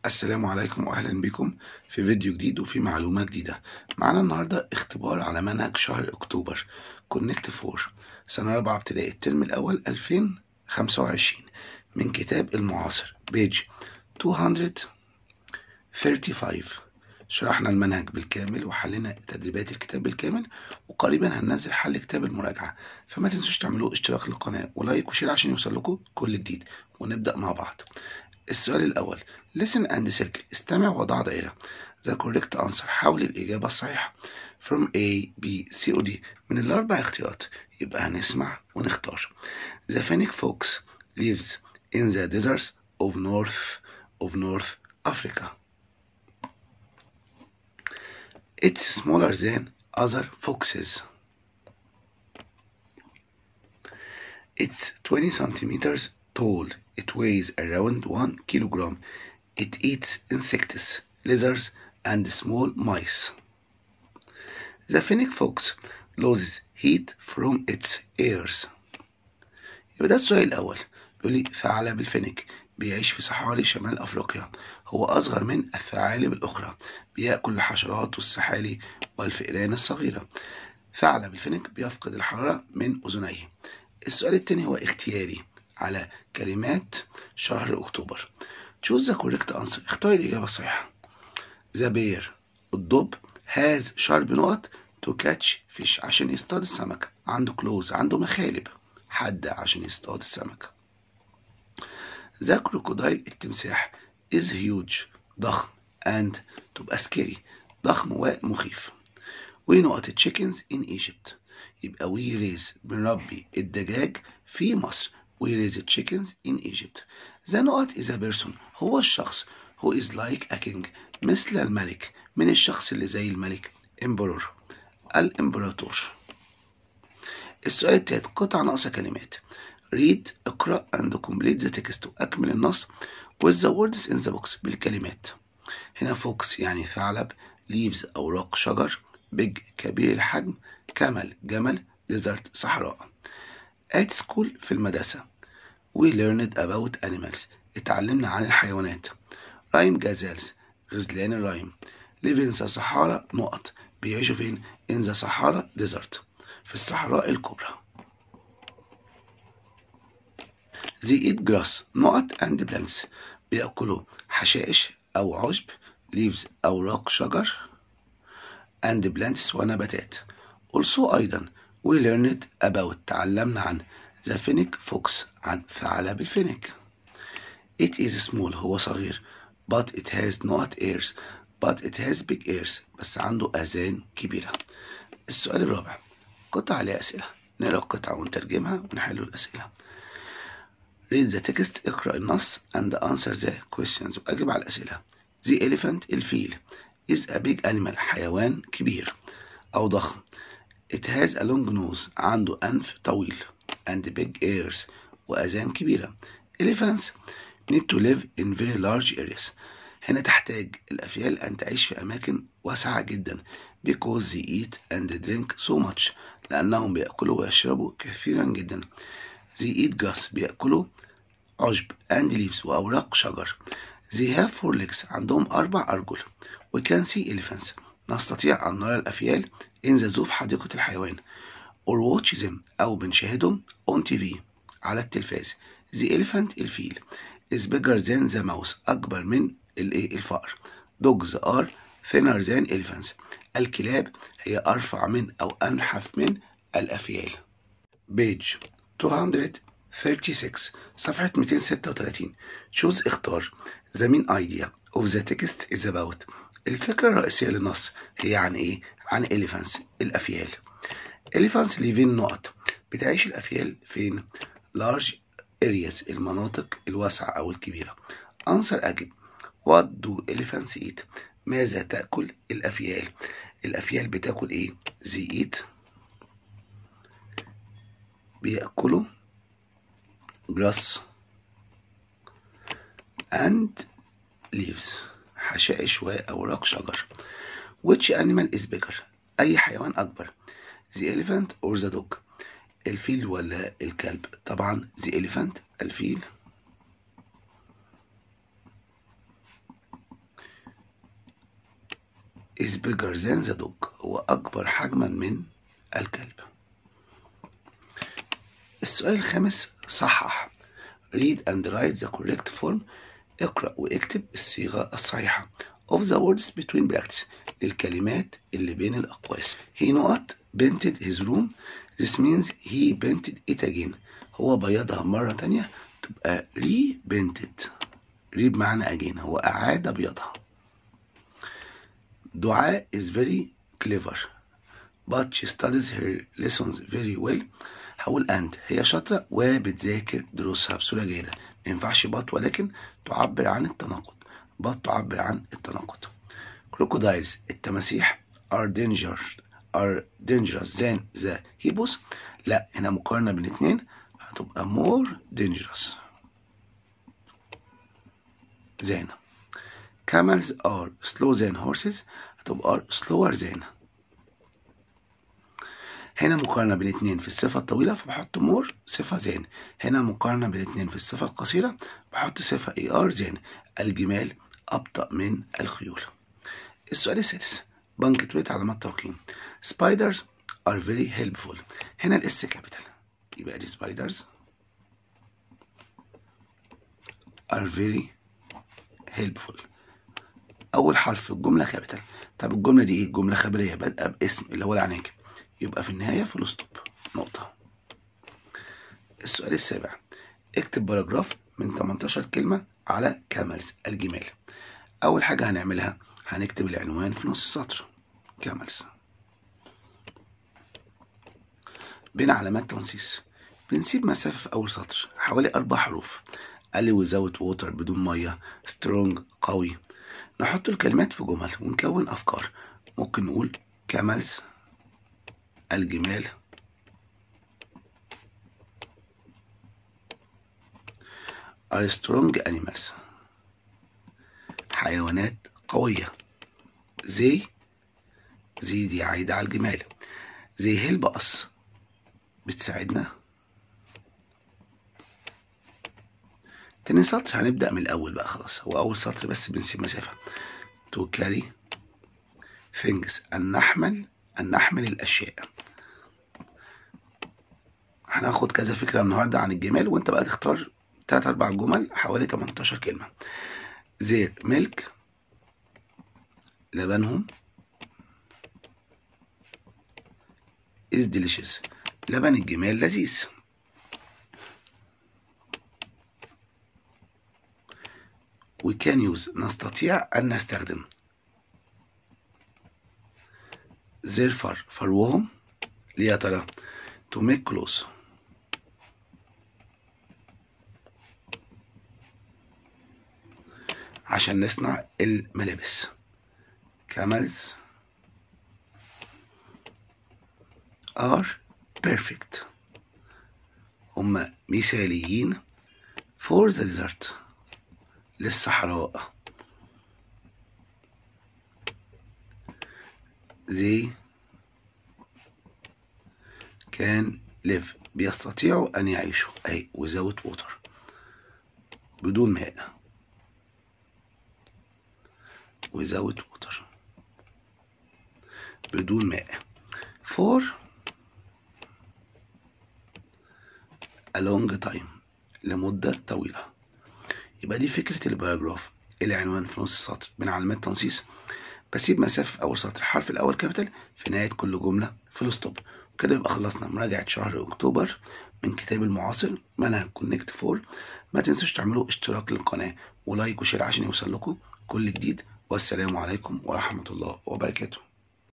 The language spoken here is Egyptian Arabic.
السلام عليكم واهلا بكم في فيديو جديد وفي معلومة جديدة معانا النهاردة اختبار على منهج شهر اكتوبر كونكت فور سنة رابعة ابتدائي الترم الاول 2025 من كتاب المعاصر بيج 235 شرحنا المنهج بالكامل وحلينا تدريبات الكتاب بالكامل وقريبا هننزل حل كتاب المراجعة فما تنسوش تعملوا اشتراك للقناة ولايك وشير عشان يوصل لكم كل جديد ونبدأ مع بعض السؤال الأول listen and circle استمع وضع دائرة the correct answer حاول الإجابة الصحيحة from A B C or D من الأربع اختيارات يبقى هنسمع ونختار the fennec fox lives in the deserts of North of North Africa it's smaller than other foxes it's 20 centimeters tall it weighs around 1 kilogram. It eats insects, lizards, and small mice. The fennec fox loses heat from its ears. يبقى ده السؤال الأول بيقول لي ثعلب الفينيك بيعيش في صحاري شمال أفريقيا هو أصغر من الثعالب الأخرى بيأكل الحشرات والسحالي والفئران الصغيرة ثعلب الفينيك بيفقد الحرارة من أذنيه السؤال الثاني هو اختياري على كلمات شهر أكتوبر choose the correct answer اختار الإجابة الصحيحة the bear الضب has sharp نقط to catch fish عشان يصطاد السمكة عنده كلوز عنده مخالب حادة عشان يصطاد السمكة the crocodile التمساح is huge ضخم and تبقى scary ضخم ومخيف ونقط chickens in Egypt يبقى we raise بنربي الدجاج في مصر we raise chickens in Egypt. The نقط is a person هو الشخص who is like a king مثل الملك من الشخص اللي زي الملك emperor الامبراطور السؤال التالت قطع ناقصة كلمات read اقرأ and complete the text وأكمل النص with the words in the box بالكلمات هنا فوكس يعني ثعلب leaves أوراق شجر big كبير الحجم كمل جمل desert صحراء at school في المدرسة we learned about animals اتعلمنا عن الحيوانات رايم جازالز غزلان الرايم live in the صحارى نقط بيعيشوا فين in the صحارى desert في الصحراء الكبرى they eat grass نقط and plants بيأكلوا حشائش أو عشب leaves أوراق شجر and plants ونباتات also أيضا we learned about تعلمنا عن the fennec fox عن ثعلب الفينيك it is small هو صغير but it has not ears but it has big ears بس عنده أذان كبيرة السؤال الرابع قطع عليه أسئلة نقرأ القطعة ونترجمها ونحل الأسئلة read the text اقرأ النص and answer the questions وأجب على الأسئلة the elephant الفيل is a big animal حيوان كبير أو ضخم it has a long nose عنده أنف طويل and big ears وأذان كبيرة elephants need to live in very large areas هنا تحتاج الأفيال أن تعيش في أماكن واسعة جدا because they eat and drink so much لأنهم بيأكلوا ويشربوا كثيرا جدا they eat grass بيأكلوا عشب and leaves وأوراق شجر they have four legs عندهم أربع أرجل we can see elephants نستطيع أن نرى الأفيال in the zoo في حديقة الحيوان or watch them أو بنشاهدهم on TV على التلفاز the elephant الفيل is bigger than the mouse أكبر من الإيه الفأر dogs are thinner than elephants الكلاب هي أرفع من أو أنحف من الأفيال page 236 صفحة 236 choose اختار the main idea of the text is about الفكرة الرئيسية للنص هي عن إيه؟ عن elephants الأفيال elephants live in نقط بتعيش الأفيال فين؟ large areas المناطق الواسعة أو الكبيرة answer أجب what do elephants eat ماذا تأكل الأفيال الأفيال بتاكل إيه they eat بيأكلوا grass and leaves حشائش وأوراق شجر which animal is bigger أي حيوان أكبر the elephant or the dog الفيل ولا الكلب طبعا the elephant الفيل bigger than the dog هو أكبر حجما من الكلب السؤال الخامس صحح read and write the correct form اقرأ واكتب الصيغة الصحيحة of the words between brackets للكلمات اللي بين الأقواس he not painted his room this means he painted it again هو بيضها مرة تانية تبقى repainted re بمعنى again هو أعاد بيضها دعاء is very clever but she studies her lessons very well هقول and هي شاطرة وبتذاكر دروسها بصورة جيدة ما ينفعش but ولكن تعبر عن التناقض but تعبر عن التناقض crocodiles التماسيح are dangerous are dangerous than the hippos لا هنا مقارنة بين اتنين هتبقى more dangerous than camels are slow than horses هتبقى slower than هنا مقارنة بين اتنين في الصفة الطويلة فبحط مور صفة زين هنا مقارنة بين اتنين في الصفة القصيرة بحط صفة اي ار زين الجمال أبطأ من الخيول السؤال السادس بنكتويت علامات ترقيم spiders are very helpful هنا الاس كابيتال يبقى دي spiders are very helpful أول حرف في الجملة كابيتال طب الجملة دي ايه؟ جملة خبرية بادئة باسم اللي هو العناكب يبقى في النهاية فول ستوب نقطة السؤال السابع اكتب باراجراف من 18 كلمة على كاملز الجمال أول حاجة هنعملها هنكتب العنوان في نص السطر كاملز بين علامات تنصيص بنسيب مسافة في أول سطر حوالي أربع حروف قال لي without water بدون مية strong قوي نحط الكلمات في جمل ونكون أفكار ممكن نقول كاملز الجمال are strong animals حيوانات قوية زي زي دي عايدة على الجمال زي هيلب أس بتساعدنا تاني سطر هنبدأ من الأول بقى خلاص هو أول سطر بس بنسيب مسافة to carry things أن نحمل أن نحمل الأشياء هناخد كذا فكرة النهاردة عن الجمال وانت بقى تختار تلات أربع جمل حوالي 18 كلمة زير ميلك لبنهم is delicious لبن الجمال لذيذ we can use نستطيع أن نستخدم their fur فروهم ليه يا ترى to make clothes عشان نصنع الملابس camels are perfect هم مثاليين for the desert للصحراء they can live بيستطيعوا أن يعيشوا أي without water بدون ماء without water بدون ماء for a long time لمدة طويلة يبقى دي فكرة الباراجراف العنوان في نص السطر من علامات تنصيص بسيب مسافة في أول سطر الحرف الأول كابيتال في نهاية كل جملة فول ستوب وكده يبقى خلصنا مراجعة شهر أكتوبر من كتاب المعاصر منهج كونكت فور ما تنسوش تعملوا اشتراك للقناة ولايك وشير عشان يوصل لكم كل جديد والسلام عليكم ورحمة الله وبركاته